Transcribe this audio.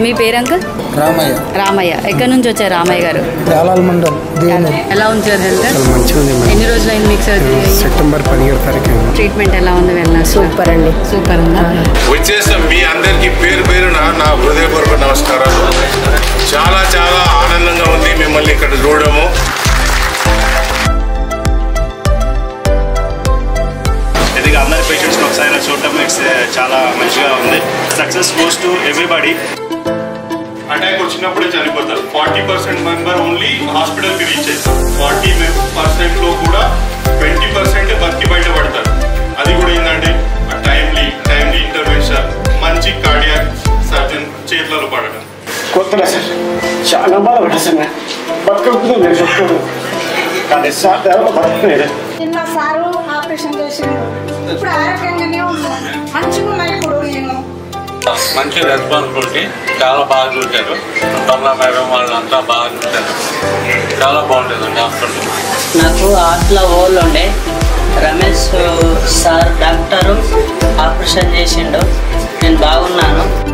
మీ పేరు అంకుల్ రామయ్య రామయ్య ఎక్కడి నుంచి వచ్చారు రామయ్య గారు యాలాల్ మండల్ దేవనూరు ఎలా ఉంది సార్ హెల్త్ చాలా మంచిగా ఉంది మేడం ఎన్ని రోజులు అయింది మీకు సర్జరీ అయ్యి? సెప్టెంబర్ పదిహేడు తారీఖు అయింది. ట్రీట్మెంట్ ఎలా ఉంది వెళ్ళిన సూపర్ అండి సూపర్ ఉందా వచ్చేసిన మీ అందరికీ పేరు పేరున నా హృదయపూర్వక నమస్కారాలు చాలా చాలా ఆనందంగా ఉంది మిమ్మల్ని ఇక్కడ చూడడము ఇది అందరి పేషెంట్స్ని ఒకసారి చూడటం ఇట్స్ చాలా మంచిగా ఉంది success goes to everybody attack వచ్చినప్పుడే చనిపోతారు ఫార్టీ పర్సెంట్ మెంబర్ ఓన్లీ హాస్పిటల్కి రీచ్ అవుతారు ఫార్టీ పర్సెంట్ లో కూడా ట్వంటీ పర్సెంట్ బతికి బయటపడతారు అది కూడా ఏంటంటే టైమ్లీ టైమ్లీ ఇంటర్వెన్షన్ మంచి కార్డియాక్ సర్జన్ చేతులలో పడడం కొత్తగా సార్ చాలా బాధపడ్డా సార్ బతుకుంటుంది నేను చెప్తాను కానీ సార్ ఎవరో బతుకులేదు నిన్న సారు ఆపరేషన్ చేసిండు ఇప్పుడు ఆరోగ్యంగానే ఉన్నాను మంచిగా ఉన్నాయి ఇప్పుడు నేను మంచి రెస్పాన్సిబిలిటీ చాలా బాగా చూశారు తొందర మేడం వాళ్ళంతా బాగా చూశారు చాలా బాగుంటుందండి హాస్పిటల్ నాకు హార్ట్లో హోల్ ఉండే రమేష్ సార్ డాక్టరు ఆపరేషన్ చేసిండు నేను బాగున్నాను